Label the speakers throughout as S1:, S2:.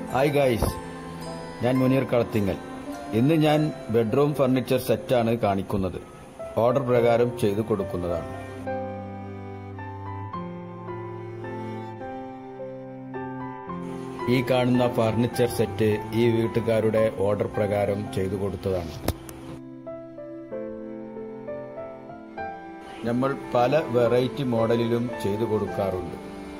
S1: hi guys ഞാൻ മുനീർ കളത്തിങ്ങൽ ഇന്ന് ഞാൻ ബെഡ്റൂം ഫർണിച്ചർ സെറ്റാണ് കാണിക്കുന്നത് ഓർഡർ പ്രകാരം ചെയ്തു കൊടുക്കുന്നതാണ് ഈ കാണുന്ന ഫർണിച്ചർ സെറ്റ് ഈ വീട്ടുകാരുടെ ഓർഡർ പ്രകാരം ചെയ്തു കൊടുത്തതാണ് നമ്മൾ പല വെറൈറ്റി മോഡലിലും ചെയ്തു കൊടുക്കാറുണ്ട്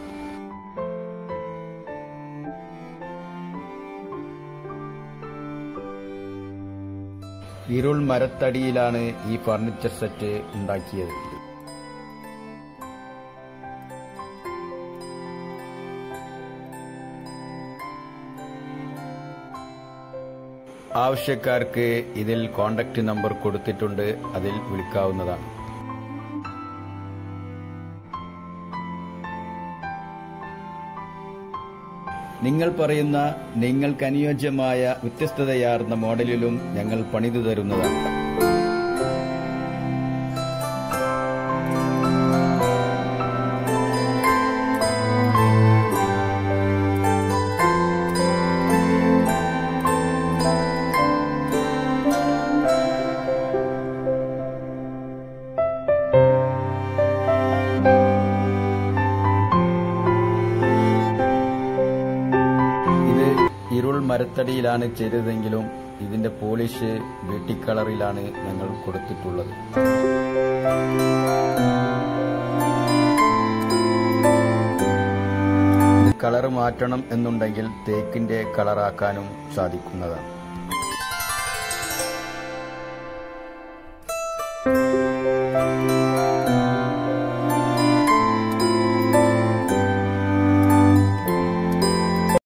S1: ഇരുൾ മരത്തടിയിലാണ് ഈ ഫർണിച്ചർ സെറ്റ് ഉണ്ടാക്കിയത് ആവശ്യക്കാർക്ക് ഇതിൽ കോണ്ടാക്ട് നമ്പർ കൊടുത്തിട്ടുണ്ട് അതിൽ വിളിക്കാവുന്നതാണ് നിങ്ങൾ പറയുന്ന നിങ്ങൾക്ക് അനുയോജ്യമായ വ്യത്യസ്തതയാർന്ന മോഡലിലും ഞങ്ങൾ പണിതു തരുന്നതാണ് ഇത് ഇരുൾ മരത്തടിയിലാണ് ചെയ്തതെങ്കിലും ഇതിന്റെ പോളിഷ് ബ്യൂട്ടി കളറിലാണ് ഞങ്ങൾ കൊടുത്തിട്ടുള്ളത് ഇത് കളർ മാറ്റണം എന്നുണ്ടെങ്കിൽ തേക്കിന്റെ കളറാക്കാനും സാധിക്കുന്നതാണ്